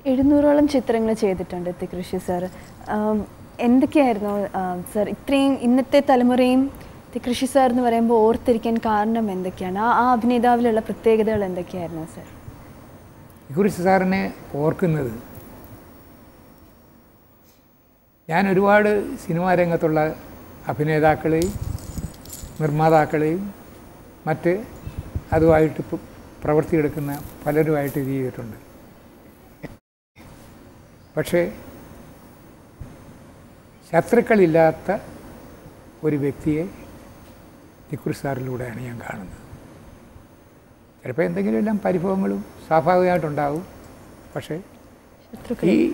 എഴുന്നൂറോളം ചിത്രങ്ങൾ ചെയ്തിട്ടുണ്ട് തികൃഷി സാർ എന്തൊക്കെയായിരുന്നു സാർ ഇത്രയും ഇന്നത്തെ തലമുറയും തികൃഷി സാർ എന്ന് പറയുമ്പോൾ ഓർത്തിരിക്കാൻ കാരണം എന്തൊക്കെയാണ് ആ ആ അഭിനേതാവിലുള്ള പ്രത്യേകതകൾ എന്തൊക്കെയായിരുന്നു സാർ കുറിച്ച് സാറിനെ ഓർക്കുന്നത് ഞാൻ ഒരുപാട് സിനിമാ രംഗത്തുള്ള അഭിനേതാക്കളെയും നിർമ്മാതാക്കളെയും മറ്റ് അതുമായിട്ട് ഇപ്പം പ്രവർത്തിയെടുക്കുന്ന പലരുമായിട്ട് ഇത് ചെയ്തിട്ടുണ്ട് പക്ഷേ ശത്രുക്കളില്ലാത്ത ഒരു വ്യക്തിയെ തിക്കുറി സാറിലൂടെയാണ് ഞാൻ കാണുന്നത് ചിലപ്പോൾ എന്തെങ്കിലും എല്ലാം പരിഭവങ്ങളും സ്വാഭാവികമായിട്ടുണ്ടാവും പക്ഷേ ശത്രുക്കൾ ഈ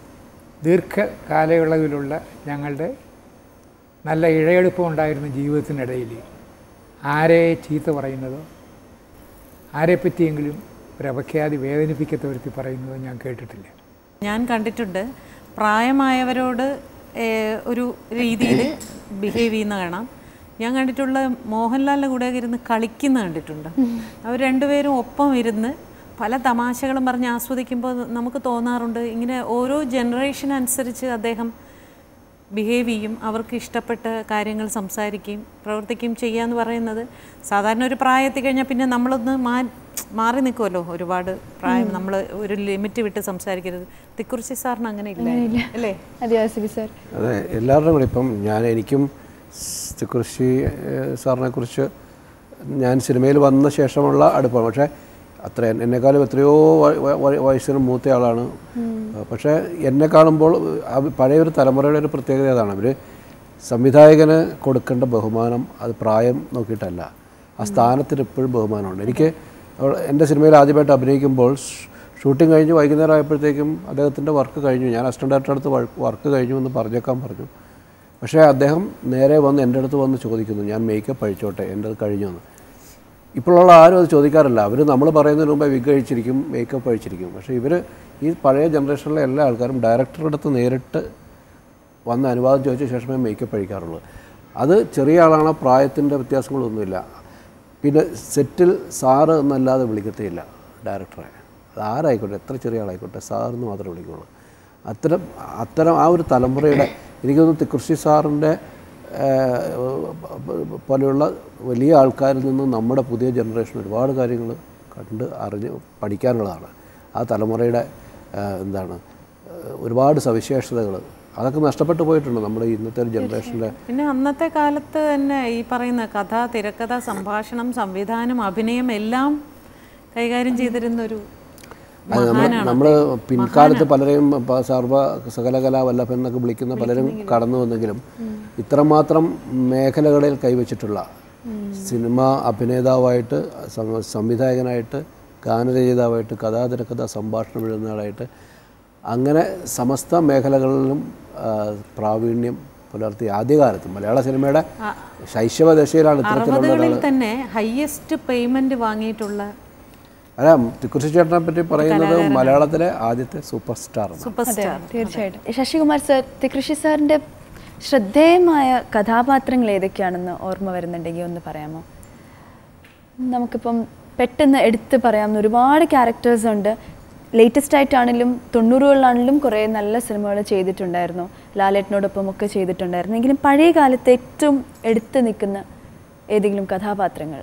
ദീർഘകാലയളവിലുള്ള ഞങ്ങളുടെ നല്ല ഇഴയെടുപ്പം ഉണ്ടായിരുന്ന ജീവിതത്തിനിടയിൽ ആരെ ചീത്ത പറയുന്നതോ ആരെപ്പറ്റിയെങ്കിലും ഒരു അപഖ്യാതി വേദനിപ്പിക്കത്ത വരുത്തി പറയുന്നതോ ഞാൻ കേട്ടിട്ടില്ല ഞാൻ കണ്ടിട്ടുണ്ട് പ്രായമായവരോട് ഏഹ്, ഒരു രീതിയിൽ ബിഹേവ് ചെയ്യുന്ന കാണാം ഞാൻ കണ്ടിട്ടുള്ള മോഹൻലാലിൻ്റെ കൂടെ ഇരുന്ന് കളിക്കുന്ന കണ്ടിട്ടുണ്ട് അവർ രണ്ടുപേരും ഒപ്പം ഇരുന്ന് പല തമാശകളും പറഞ്ഞ് ആസ്വദിക്കുമ്പോൾ നമുക്ക് തോന്നാറുണ്ട് ഇങ്ങനെ ഓരോ ജനറേഷൻ അനുസരിച്ച് അദ്ദേഹം ബിഹേവ് ചെയ്യും അവർക്ക് ഇഷ്ടപ്പെട്ട കാര്യങ്ങൾ സംസാരിക്കുകയും പ്രവർത്തിക്കുകയും ചെയ്യുക എന്ന് പറയുന്നത് സാധാരണ ഒരു പ്രായത്തിൽ കഴിഞ്ഞാൽ പിന്നെ നമ്മളൊന്ന് മാ മാറി നിൽക്കുമല്ലോ ഒരുപാട് പ്രായം നമ്മൾ ഒരു ലിമിറ്റ് വിട്ട് സംസാരിക്കരുത് തിക്കുറിശി സാറിന് അങ്ങനെ ഇല്ല അല്ലേ അതെ ആസിഫി സാർ അതെ എല്ലാവരുടെയും കൂടെ ഇപ്പം ഞാൻ എനിക്കും കൃഷി സാറിനെ കുറിച്ച് ഞാൻ സിനിമയിൽ വന്ന ശേഷമുള്ള അടുപ്പമാണ് പക്ഷേ അത്ര എന്നെക്കാളും എത്രയോ വ- വ- വ- വയസ്സിന് മൂത്ത ആളാണ് പക്ഷേ എന്നെ കാണുമ്പോൾ ആ പഴയ ഒരു തലമുറയുടെ ഒരു പ്രത്യേകത അതാണ് അവർ സംവിധായകന് കൊടുക്കേണ്ട ബഹുമാനം അത് പ്രായം നോക്കിയിട്ടല്ല ആ സ്ഥാനത്തിന് എപ്പോഴും ബഹുമാനമുണ്ട് എനിക്ക് അവൾ- എൻ്റെ സിനിമയിൽ ആദ്യമായിട്ട് അഭിനയിക്കുമ്പോൾ ഷൂട്ടിംഗ് കഴിഞ്ഞ് വൈകുന്നേരം ആയപ്പോഴത്തേക്കും അദ്ദേഹത്തിൻ്റെ വർക്ക് കഴിഞ്ഞു ഞാൻ അസിസ്റ്റൻ്റ് ഡയറക്ടർ അടുത്ത് വർക്ക് കഴിഞ്ഞു എന്ന് പറഞ്ഞേക്കാൻ പറഞ്ഞു പക്ഷേ അദ്ദേഹം നേരെ വന്ന് എൻ്റെ അടുത്ത് വന്ന് ചോദിക്കുന്നു ഞാൻ മേക്കപ്പ് അഴിച്ചോട്ടെ എൻ്റെ അത് കഴിഞ്ഞു എന്ന് ഇപ്പോഴുള്ള ആരും അത് ചോദിക്കാറില്ല അവർ നമ്മൾ പറയുന്നതിന് മുമ്പേ വിഗ് അഴിച്ചിരിക്കും മേക്കപ്പ് അഴിച്ചിരിക്കും പക്ഷേ ഇവർ ഈ പഴയ ജനറേഷനിലെ എല്ലാ ആൾക്കാരും ഡയറക്ടറുടെ അടുത്ത് നേരിട്ട് വന്ന് അനുവാദം ചോദിച്ച ശേഷമേ മേക്കപ്പ് അഴിക്കാറുള്ളൂ അത് ചെറിയ ആളാണ് പ്രായത്തിൻ്റെ വ്യത്യാസങ്ങളൊന്നുമില്ല പിന്നെ സെറ്റിൽ സാറ് എന്നല്ലാതെ വിളിക്കത്തേയില്ല ഡയറക്ടറെ അത് ആരായിക്കോട്ടെ എത്ര ചെറിയ ആളായിക്കോട്ടെ സാറെന്ന് മാത്രമേ വിളിക്കുള്ളൂ അത്തരം അത്തരം ആ ഒരു തലമുറയുടെ എനിക്ക് തോന്നുന്നു കൃഷി സാറിൻ്റെ പോലെയുള്ള വലിയ ആൾക്കാരിൽ നിന്ന് നമ്മുടെ പുതിയ ജനറേഷൻ ഒരുപാട് കാര്യങ്ങൾ കണ്ട് അറിഞ്ഞ് പഠിക്കാനുള്ളതാണ് ആ തലമുറയുടെ ആ, എന്താണ് ആ, ഒരുപാട് സവിശേഷതകൾ അതൊക്കെ നഷ്ടപ്പെട്ടു പോയിട്ടുണ്ട് നമ്മുടെ ഇന്നത്തെ ഒരു ജനറേഷനിലെ പിന്നെ അന്നത്തെ കാലത്ത് തന്നെ ഈ പറയുന്ന കഥ തിരക്കഥ സംഭാഷണം സംവിധാനം അഭിനയം എല്ലാം കൈകാര്യം ചെയ്തിരുന്ന ഒരു അത് നമ്മൾ നമ്മൾ പിൻകാലത്ത് പലരെയും പ- സർവ സകലകലാ വല്ലഭൻ എന്നൊക്കെ വിളിക്കുന്ന പലരും കടന്നു വന്നെങ്കിലും ഇത്രമാത്രം മേഖലകളിൽ കൈവച്ചിട്ടുള്ള സിനിമ അഭിനേതാവായിട്ട് സം- സംവിധായകനായിട്ട് ഗാനരചയിതാവായിട്ട് കഥാതിരക്കഥ സംഭാഷണം എഴുതുന്നയാളായിട്ട് അങ്ങനെ സമസ്ത മേഖലകളിലും ആ, പ്രാവീണ്യം പുലർത്തി ആദ്യകാലത്ത് മലയാള സിനിമയുടെ ശൈശവ ദശയിലാണ് ഇത്തരത്തിലുള്ള അറുപതുകളിൽ തന്നെ ഹയസ്റ്റ് പേയ്മെന്റ് വാങ്ങിയിട്ടുള്ള അല്ല തിക്കുറിശി ചേട്ടനെ പറ്റി പറയുന്നത് മലയാളത്തിലെ ആദ്യത്തെ സൂപ്പർ സ്റ്റാർ സൂപ്പർ അതെ സ്റ്റാർ തീർച്ചയായിട്ടും ശശികുമാർ സാർ തികൃഷി സാറിൻ്റെ ശ്രദ്ധേയമായ കഥാപാത്രങ്ങൾ ഏതൊക്കെയാണെന്ന് ഓർമ്മ വരുന്നുണ്ടെങ്കിൽ ഒന്ന് പറയാമോ നമുക്കിപ്പം പെട്ടെന്ന് എടുത്ത് പറയാവുന്ന ഒരുപാട് ക്യാരക്ടേഴ്സ് ഉണ്ട് ലേറ്റസ്റ്റ് ആയിട്ടാണെങ്കിലും തൊണ്ണൂറുകളിലാണെങ്കിലും കുറേ നല്ല സിനിമകൾ ചെയ്തിട്ടുണ്ടായിരുന്നു ലാലേട്ടനോടൊപ്പം ഒക്കെ ചെയ്തിട്ടുണ്ടായിരുന്നു എങ്കിലും പഴയ കാലത്ത് ഏറ്റവും എടുത്ത് നിൽക്കുന്ന ഏതെങ്കിലും കഥാപാത്രങ്ങൾ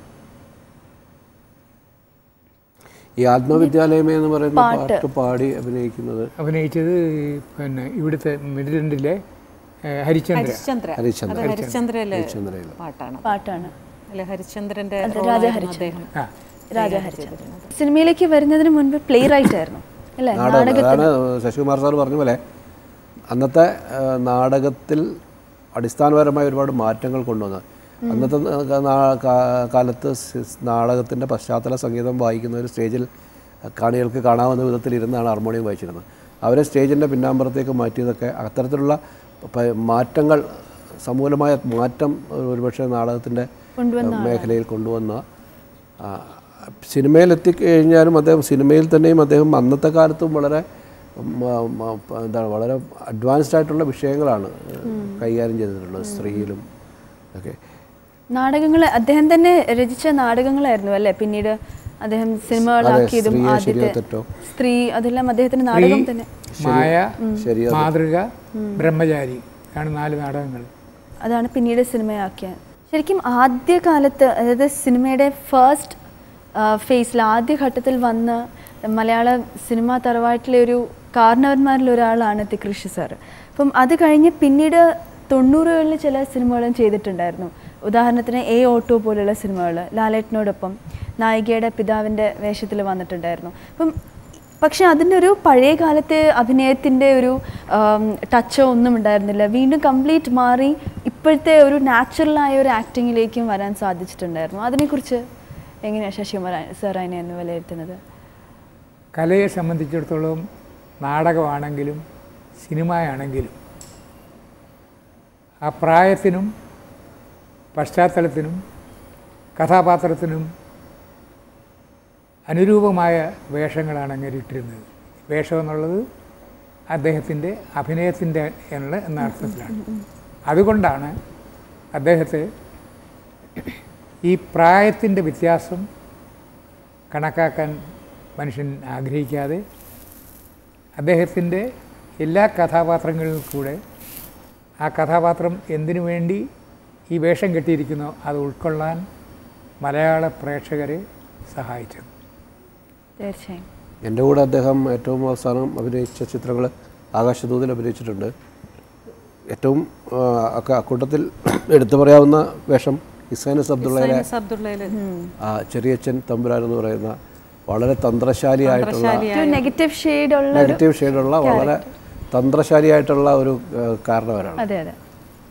ഈ ആത്മവിദ്യാലയമേ എന്ന് പറയുന്ന പാട്ട് പാടി അഭിനയിക്കുന്നത് അഭിനയിച്ചത് പിന്നെ ഇവിടുത്തെ മിഡിലൻഡിലെ ഏഹ്, ഹരിചന്ദ്ര ഹരിശ്ചന്ദ്ര ഹരിശ്ചന്ദ്ര. അത് ഹരിശ്ചന്ദ്രയിലെ ഹരിശ്ചന്ദ്രയിലെ. പാട്ടാണ് പാട്ടാണ് അല്ലെ ഹരിശ്ചന്ദ്രന്റെ അത് role രാജ ആയിരുന്നു ഹരിശ്ചന്ദ്രൻ. അദ്ദേഹം ആ രാജ ഹരിചന്ദ്രൻ സിനിമയിലേക്ക് വരുന്നതിന് മുൻപ് പ്ലേ റൈറ്റ് ആയിരുന്നു അല്ലേ നാടകം അതാണ് ശശികുമാർ സാർ പറഞ്ഞ പോലെ അന്നത്തെ ആ, നാടകത്തിൽ അടിസ്ഥാനപരമായ ഒരുപാട് മാറ്റങ്ങൾ കൊണ്ടുവന്നത് അന്നത്തെ ന- നാ- കാ- കാലത്ത് സ് നാടകത്തിൻ്റെ പശ്ചാത്തല സംഗീതം വായിക്കുന്ന ഒരു സ്റ്റേജിൽ കാണികൾക്ക് കാണാവുന്ന വിധത്തിൽ ഇരുന്നാണ് ഹാർമോണിയം വായിച്ചിരുന്നത് അവരെ സ്റ്റേജിൻ്റെ പിന്നാമ്പുറത്തേക്ക് മാറ്റിയതൊക്കെ അത്തരത്തിലുള്ള പ- മാറ്റങ്ങൾ സമൂലമായ മാറ്റം ഒരുപക്ഷെ നാടകത്തിൻ്റെ മേഖലയിൽ കൊണ്ടുവന്ന ആ, സിനിമയിൽ എത്തിക്കഴിഞ്ഞാലും അദ്ദേഹം സിനിമയിൽ തന്നെയും അദ്ദേഹം അന്നത്തെ കാലത്തും വളരെ മ- മ- എന്താണ് വളരെ അഡ്വാൻസ്ഡ് ആയിട്ടുള്ള വിഷയങ്ങളാണ് കൈകാര്യം ചെയ്തിട്ടുള്ളത് സ്ത്രീയിലും ഒക്കെ നാടകങ്ങൾ അദ്ദേഹം തന്നെ രചിച്ച നാടകങ്ങളായിരുന്നു അല്ലേ പിന്നീട് അദ്ദേഹം സിനിമകളാക്കിയതും സ്ത്രീയെ ആദ്യത്തെ ശരിയോ തെറ്റോ? സ്ത്രീ അതെല്ലാം അദ്ദേഹത്തിന്റെ നാടകം തന്നെ മായ ശരിയോ മാതൃക ബ്രഹ്മചാരി ആണ് നാല് നാടകങ്ങൾ അതാണ് പിന്നീട് സിനിമയാക്കിയത് ശരിക്കും ആദ്യ കാലത്ത് അതായത് സിനിമയുടെ ഫസ്റ്റ് ഫേസിൽ ആദ്യ ഘട്ടത്തിൽ വന്ന് മലയാള സിനിമാ തറവാട്ടിലെ ഒരു കാരണവന്മാരിൽ ഒരാളാണ് തികൃഷി സാർ അപ്പം അത് കഴിഞ്ഞ് പിന്നീട് തൊണ്ണൂറുകളിൽ ചില സിനിമകളും ചെയ്തിട്ടുണ്ടായിരുന്നു ഉദാഹരണത്തിന് എ ഓട്ടോ പോലുള്ള സിനിമകൾ ലാലേട്ടനോടൊപ്പം നായികയുടെ പിതാവിൻ്റെ വേഷത്തിൽ വന്നിട്ടുണ്ടായിരുന്നു അപ്പം പക്ഷെ അതിൻ്റെ ഒരു പഴയ കാലത്തെ അഭിനയത്തിൻ്റെ ഒരു ടച്ചോ ഒന്നും ഉണ്ടായിരുന്നില്ല വീണ്ടും കംപ്ലീറ്റ് മാറി ഇപ്പോഴത്തെ ഒരു നാച്ചുറലായ ഒരു ആക്ടിങ്ങിലേക്കും വരാൻ സാധിച്ചിട്ടുണ്ടായിരുന്നു അതിനെക്കുറിച്ച് എങ്ങനെയാണ് ശശികുമാർ സാർ അതിനെ ഒന്ന് വിലയിരുത്തുന്നത് കലയെ സംബന്ധിച്ചിടത്തോളം നാടകമാണെങ്കിലും സിനിമയാണെങ്കിലും ആ പ്രായത്തിനും പശ്ചാത്തലത്തിനും കഥാപാത്രത്തിനും അനുരൂപമായ വേഷങ്ങളാണ് അങ്ങനെ ഇട്ടിരുന്നത് വേഷം എന്നുള്ളത് അദ്ദേഹത്തിൻ്റെ അഭിനയത്തിൻ്റെ എന്നുള്ള എന്ന അർത്ഥത്തിലാണ് അതുകൊണ്ടാണ് അദ്ദേഹത്തെ ഈ പ്രായത്തിൻ്റെ വ്യത്യാസം കണക്കാക്കാൻ മനുഷ്യൻ ആഗ്രഹിക്കാതെ അദ്ദേഹത്തിൻ്റെ എല്ലാ കഥാപാത്രങ്ങളിലും കൂടെ ആ കഥാപാത്രം എന്തിനു വേണ്ടി ഈ വേഷം കെട്ടിയിരിക്കുന്നോ അത് ഉൾക്കൊള്ളാൻ മലയാള പ്രേക്ഷകരെ സഹായിച്ചത് തീർച്ചയായും എൻ്റെ കൂടെ അദ്ദേഹം ഏറ്റവും അവസാനം അഭിനയിച്ച ചിത്രങ്ങൾ ആകാശദൂതിൽ അഭിനയിച്ചിട്ടുണ്ട് ഏറ്റവും ആ, അക്ക- അക്കൂട്ടത്തിൽ എടുത്തു പറയാവുന്ന വേഷം ഇസൈനസ് അബ്ദുള്ളയിലെ സൈനസ് അബ്ദുള്ളയില് ആ ചെറിയച്ഛൻ തമ്പുരാൻ എന്ന് പറയുന്ന വളരെ തന്ത്രശാലിയായിട്ടുള്ള ഒരു നെഗറ്റീവ് ഷെയ്ഡ് ഉള്ള ഒരു നെഗറ്റീവ് ഷെയ്ഡുള്ള വളരെ തന്ത്രശാലിയായിട്ടുള്ള ഒരു ആ, കാരണവരാണ് അതെ അതെ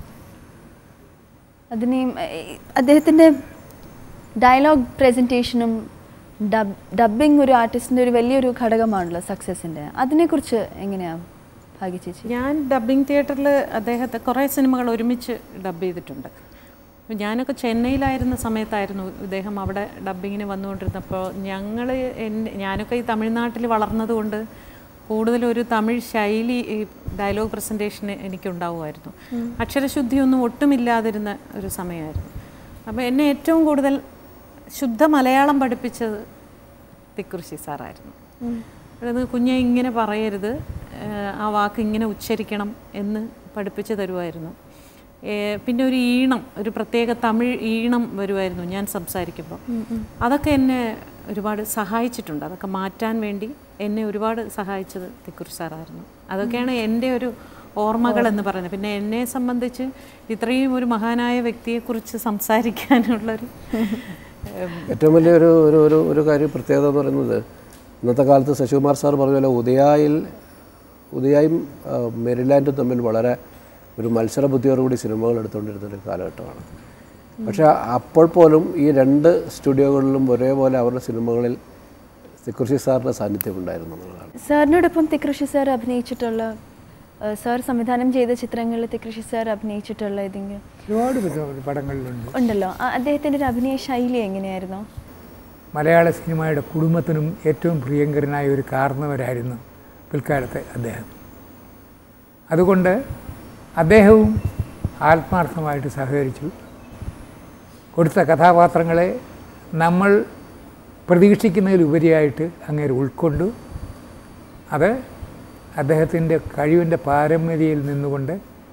അതിനെയും ഏഹ്, അദ്ദേഹത്തിൻ്റെ ഡയലോഗ് പ്രസൻറ്റേഷനും ഡബ് ഡബിങ് ഒരു ആർട്ടിസ്റ്റിൻ്റെ ഒരു വലിയൊരു ഘടകമാണല്ലോ സക്സസിൻ്റെ അതിനെക്കുറിച്ച് എങ്ങനെയാണ് ഭാഗ്യ ചേച്ചി ഞാൻ ഡബ്ബിംഗ് തിയേറ്ററിൽ അദ്ദേഹത്തെ കുറേ സിനിമകൾ ഒരുമിച്ച് ഡബ് ചെയ്തിട്ടുണ്ട് അപ്പോൾ ഞാനൊക്കെ ചെന്നൈയിലായിരുന്ന സമയത്തായിരുന്നു ഇദ്ദേഹം അവിടെ ഡബ്ബിങ്ങിന് വന്നുകൊണ്ടിരുന്നപ്പോൾ ഞങ്ങൾ ഞാനൊക്കെ ഈ തമിഴ്നാട്ടിൽ വളർന്നതുകൊണ്ട് കൂടുതലും ഒരു തമിഴ് ശൈലി ഈ ഡയലോഗ് പ്രസൻറ്റേഷന് എനിക്കുണ്ടാവുമായിരുന്നു അക്ഷരശുദ്ധിയൊന്നും ഒട്ടുമില്ലാതിരുന്ന ഒരു സമയമായിരുന്നു അപ്പോൾ എന്നെ ഏറ്റവും കൂടുതൽ ശുദ്ധ മലയാളം പഠിപ്പിച്ചത് തിക്കുറിശി സാറായിരുന്നു അതായത് കുഞ്ഞെ ഇങ്ങനെ പറയരുത് ഏഹ് ആ വാക്ക് ഇങ്ങനെ ഉച്ചരിക്കണം എന്ന് പഠിപ്പിച്ചു തരുമായിരുന്നു ഏഹ് പിന്നെ ഒരു ഈണം ഒരു പ്രത്യേക തമിഴ് ഈണം വരുമായിരുന്നു ഞാൻ സംസാരിക്കുമ്പോൾ അതൊക്കെ എന്നെ ഒരുപാട് സഹായിച്ചിട്ടുണ്ട് അതൊക്കെ മാറ്റാൻ വേണ്ടി എന്നെ ഒരുപാട് സഹായിച്ചത് തിക്കുറി സാറായിരുന്നു അതൊക്കെയാണ് എൻ്റെ ഒരു ഓർമ്മകൾ എന്ന് പറയുന്നത് പിന്നെ എന്നെ സംബന്ധിച്ച് ഇത്രയും ഒരു മഹാനായ വ്യക്തിയെക്കുറിച്ച് സംസാരിക്കാനുള്ളൊരു ഏഹ് ഏറ്റവും വലിയ ഒരു ഒരു ഒരു ഒരു കാര്യം പ്രത്യേകത എന്ന് പറയുന്നത് ഇന്നത്തെ കാലത്ത് ശശികുമാർ സാർ പറഞ്ഞ പോലെ ഉദയായിൽ ഉദയായും ആ, മെരിലാൻഡും തമ്മിൽ വളരെ ഒരു മത്സര ബുദ്ധിയോടുകൂടി സിനിമകൾ എടുത്തുകൊണ്ടിരുന്ന ഒരു കാലഘട്ടമാണ് പക്ഷേ അപ്പോൾ പോലും ഈ രണ്ട് സ്റ്റുഡിയോകളിലും ഒരേപോലെ അവരുടെ സിനിമകളിൽ തിക്കുറിശി സാറിൻ്റെ സാന്നിധ്യം ഉണ്ടായിരുന്നു എന്നുള്ളതാണ് സാറിനോടൊപ്പം തികൃഷി സാർ അഭിനയിച്ചിട്ടുള്ള ഏഹ്, സാർ സംവിധാനം ചെയ്ത ചിത്രങ്ങളിൽ തികൃഷി സാർ അഭിനയിച്ചിട്ടുള്ള ഏതെങ്കിലും ഒരുപാട് വിധ- പടങ്ങളിലുണ്ട് ഉണ്ടല്ലോ ആ, അദ്ദേഹത്തിൻ്റെ ഒരു അഭിനയ ശൈലി എങ്ങനെയായിരുന്നു മലയാള സിനിമയുടെ കുടുംബത്തിനും ഏറ്റവും പ്രിയങ്കരനായ ഒരു കാരണവരായിരുന്നു പിൽക്കാലത്തെ അദ്ദേഹം അതുകൊണ്ട് അദ്ദേഹവും ആത്മാർത്ഥമായിട്ട് സഹകരിച്ചു കൊടുത്ത കഥാപാത്രങ്ങളെ നമ്മൾ പ്രതീക്ഷിക്കുന്നതിലുപരിയായിട്ട് അങ്ങേര് ഉൾക്കൊണ്ടു അത് അദ്ദേഹത്തിൻ്റെ കഴിവിൻ്റെ പാരമ്പര്യയിൽ നിന്നുകൊണ്ട്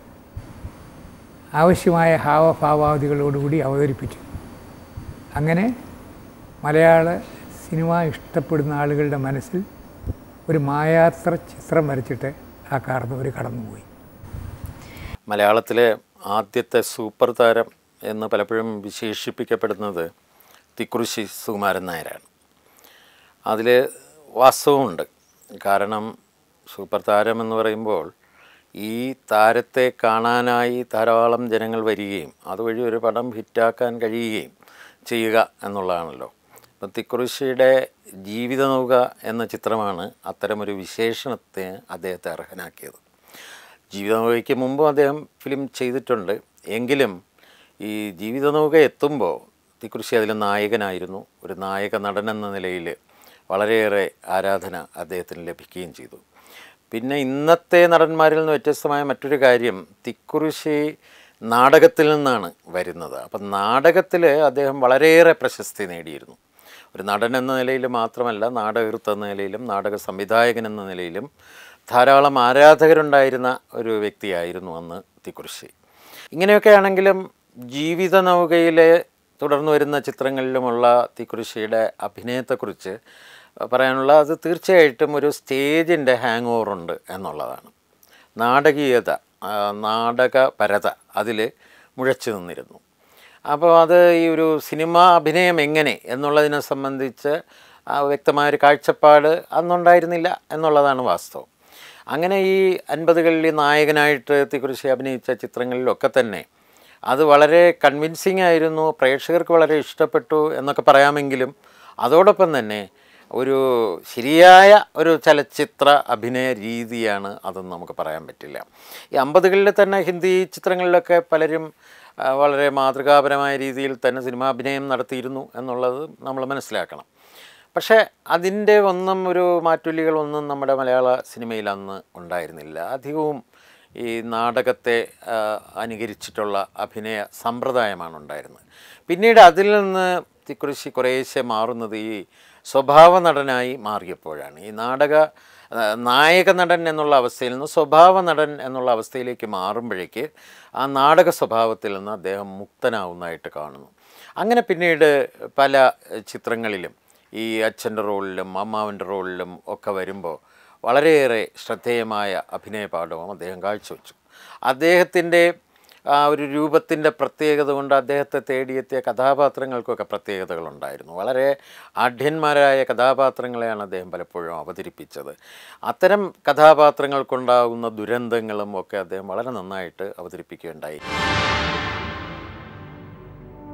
ആവശ്യമായ ഹാവഭാവാദികളോടുകൂടി അവതരിപ്പിച്ചു അങ്ങനെ മലയാള സിനിമ ഇഷ്ടപ്പെടുന്ന ആളുകളുടെ മനസ്സിൽ ഒരു മായാത്ര ചിത്രം വരച്ചിട്ട് ആ കാർന്നവർ കടന്നുപോയി മലയാളത്തിലെ ആദ്യത്തെ സൂപ്പർ താരം എന്ന് പലപ്പോഴും വിശേഷിപ്പിക്കപ്പെടുന്നത് തിക്കുറിശി സുകുമാരൻ നായരാണ് അതിൽ വാസ്തവമുണ്ട് കാരണം സൂപ്പർ താരം എന്ന് പറയുമ്പോൾ ഈ താരത്തെ കാണാനായി ധാരാളം ജനങ്ങൾ വരികയും അതുവഴി ഒരു പടം ഹിറ്റാക്കാൻ കഴിയുകയും ചെയ്യുക എന്നുള്ളതാണല്ലോ അപ്പം തിക്കുറിശിയുടെ ജീവിത നൗക എന്ന ചിത്രമാണ് അത്തരമൊരു വിശേഷണത്തെ അദ്ദേഹത്തെ അർഹനാക്കിയത് ജീവിതനൗകയ്ക്ക് മുമ്പും അദ്ദേഹം ഫിലിം ചെയ്തിട്ടുണ്ട് എങ്കിലും ഈ ജീവിതനൗക എത്തുമ്പോൾ തിക്കുറിശി അതിൽ നായകനായിരുന്നു ഒരു നായക നടൻ എന്ന നിലയിൽ വളരെയേറെ ആരാധന അദ്ദേഹത്തിന് ലഭിക്കുകയും ചെയ്തു പിന്നെ ഇന്നത്തെ നടന്മാരിൽ നിന്ന് വ്യത്യസ്തമായ മറ്റൊരു കാര്യം തിക്കുറിശി നാടകത്തിൽ നിന്നാണ് വരുന്നത് അപ്പം നാടകത്തിൽ അദ്ദേഹം വളരെയേറെ പ്രശസ്തി നേടിയിരുന്നു ഒരു നടൻ എന്ന നിലയിൽ മാത്രമല്ല നാടകൃത്ത് എന്ന നിലയിലും നാടക സംവിധായകൻ എന്ന നിലയിലും ധാരാളം ആരാധകരുണ്ടായിരുന്ന ഒരു വ്യക്തിയായിരുന്നു അന്ന് തിക്കുറിശി ഇങ്ങനെയൊക്കെ ആണെങ്കിലും ജീവിത നൗകയിലെ തുടർന്നു വരുന്ന ചിത്രങ്ങളിലുമുള്ള തിക്കുറിശിയുടെ അഭിനയത്തെക്കുറിച്ച് പറയാനുള്ള അത് തീർച്ചയായിട്ടും ഒരു സ്റ്റേജിൻ്റെ ഹാങ് ഓവർ ഉണ്ട് എന്നുള്ളതാണ് നാടകീയത ആ, നാടകപരത അതിൽ മുഴച്ചു നിന്നിരുന്നു അപ്പോൾ അത് ഈ ഒരു സിനിമ അഭിനയം എങ്ങനെ എന്നുള്ളതിനെ സംബന്ധിച്ച് ആ, വ്യക്തമായ ഒരു കാഴ്ചപ്പാട് അന്നുണ്ടായിരുന്നില്ല എന്നുള്ളതാണ് വാസ്തവം അങ്ങനെ ഈ അൻപതുകളിൽ നായകനായിട്ട് തിക്കുറിശി അഭിനയിച്ച ചിത്രങ്ങളിലൊക്കെ തന്നെ അത് വളരെ കൺവിൻസിങ് ആയിരുന്നു പ്രേക്ഷകർക്ക് വളരെ ഇഷ്ടപ്പെട്ടു എന്നൊക്കെ പറയാമെങ്കിലും അതോടൊപ്പം തന്നെ ഒരു ശരിയായ ഒരു ചലച്ചിത്ര അഭിനയ രീതിയാണ് അതെന്ന് നമുക്ക് പറയാൻ പറ്റില്ല ഈ അമ്പതുകളിൽ തന്നെ ഹിന്ദി ചിത്രങ്ങളിലൊക്കെ പലരും ആ, വളരെ മാതൃകാപരമായ രീതിയിൽ തന്നെ സിനിമാഭിനയം നടത്തിയിരുന്നു എന്നുള്ളത് നമ്മൾ മനസ്സിലാക്കണം പക്ഷേ അതിൻ്റെ ഒന്നും ഒരു മാറ്റൊലികളൊന്നും നമ്മുടെ മലയാള സിനിമയിൽ അന്ന് ഉണ്ടായിരുന്നില്ല അധികവും ഈ നാടകത്തെ ആ, അനുകരിച്ചിട്ടുള്ള അഭിനയ സമ്പ്രദായമാണ് ഉണ്ടായിരുന്നത് പിന്നീട് അതിൽ നിന്ന് തിക്കുറിശി കുറേശ്ശെ മാറുന്നത് ഈ സ്വഭാവ നടനായി മാറിയപ്പോഴാണ് ഈ നാടക ആ, നായക നടൻ എന്നുള്ള അവസ്ഥയിൽ നിന്ന് സ്വഭാവ നടൻ എന്നുള്ള അവസ്ഥയിലേക്ക് മാറുമ്പോഴേക്ക് ആ നാടക സ്വഭാവത്തിൽ നിന്ന് അദ്ദേഹം മുക്തനാവുന്നതായിട്ട് കാണുന്നു അങ്ങനെ പിന്നീട് പല ചിത്രങ്ങളിലും ഈ അച്ഛൻ്റെ റോളിലും അമ്മാവൻ്റെ റോളിലും ഒക്കെ വരുമ്പോൾ വളരെയേറെ ശ്രദ്ധേയമായ അഭിനയ പാഠവും അദ്ദേഹം കാഴ്ചവെച്ചു അദ്ദേഹത്തിൻ്റെ ആ ഒരു രൂപത്തിൻ്റെ പ്രത്യേകത കൊണ്ട് അദ്ദേഹത്തെ തേടിയെത്തിയ കഥാപാത്രങ്ങൾക്കൊക്കെ പ്രത്യേകതകളുണ്ടായിരുന്നു വളരെ ആഢ്യന്മാരായ കഥാപാത്രങ്ങളെയാണ് അദ്ദേഹം പലപ്പോഴും അവതരിപ്പിച്ചത് അത്തരം കഥാപാത്രങ്ങൾക്കുണ്ടാകുന്ന ദുരന്തങ്ങളും ഒക്കെ അദ്ദേഹം വളരെ നന്നായിട്ട് അവതരിപ്പിക്കുകയുണ്ടായി